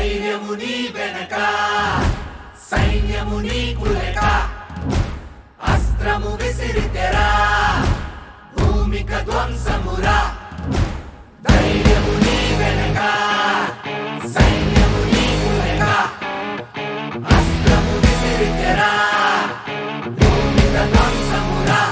ధైర్యము నీ వెనక సైన్యము నీ కులక అస్త్రము విసిరితెరా భూమిక ధ్వంసమురా ధైర్యము నీ వెనక సైన్యము నీ కులక అస్త్రము విసిరితెరా భూమిక ధ్వంసమురా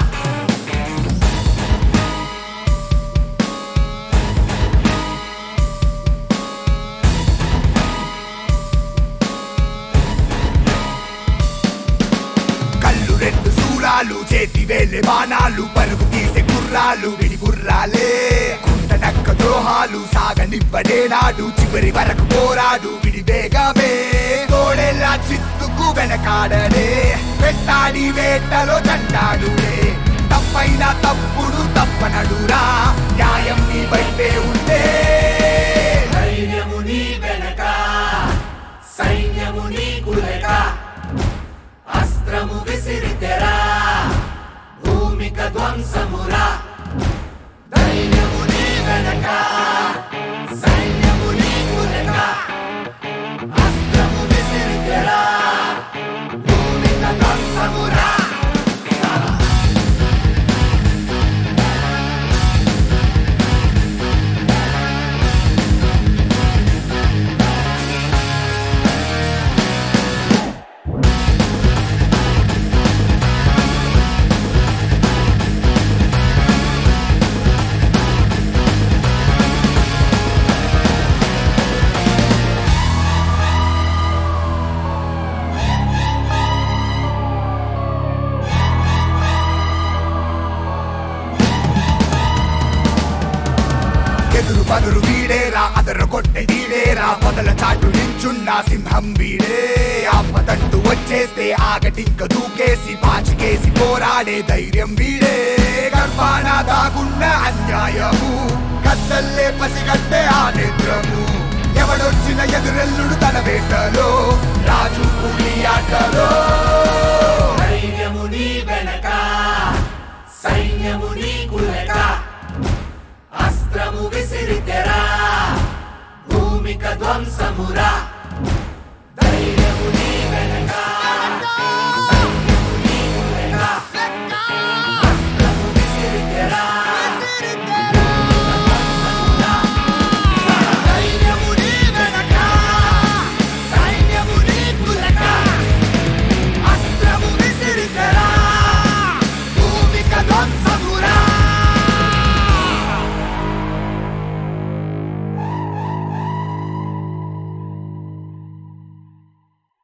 కళ్ళు రెండు శూలాలు చేతి వేలే బాణాలు పరుగు తీసే గుర్రాలు విడి గుర్రాలే కుంట నక్క ద్రోహాలు సాగనివ్వడే నాడు చివరి వరకు పోరాడు విడి వేగమే తోడేలా చిత్తుకు వెనకాడనే పెట్టాడి వేటలో చంటాడులే తప్పైన తప్పుడు తప్పనడురా న్యాయం నీ వైపే ఉంటే ధైర్యము నీ వెనక సైన్యము నీ కులక అస్త్రము విసిరితెరా భూమిక ధ్వంసమురా ధైర్యము నీ వెనక సైన్యము నీ కులక అస్త్రము విసిరితెరా భూమిక ధ్వంసమురా ఎదురు పదురు వీడేరా అదరు కొట్టే వీడేరా పొదల చాటు నించున్న సింహం వీడే ఆపదంటూ వచ్చేస్తే ఆగటింక దూకేసి పాచికేసి పోరాడే ధైర్యం వీడే గర్భాన దాగున్న అన్యాయము కత్తల్లే పసిగట్టే ఆ నేత్రము ఎవడొచ్చిన ఎదురెల్లుడు తన వేటలో రాజు కూలి ఆటలో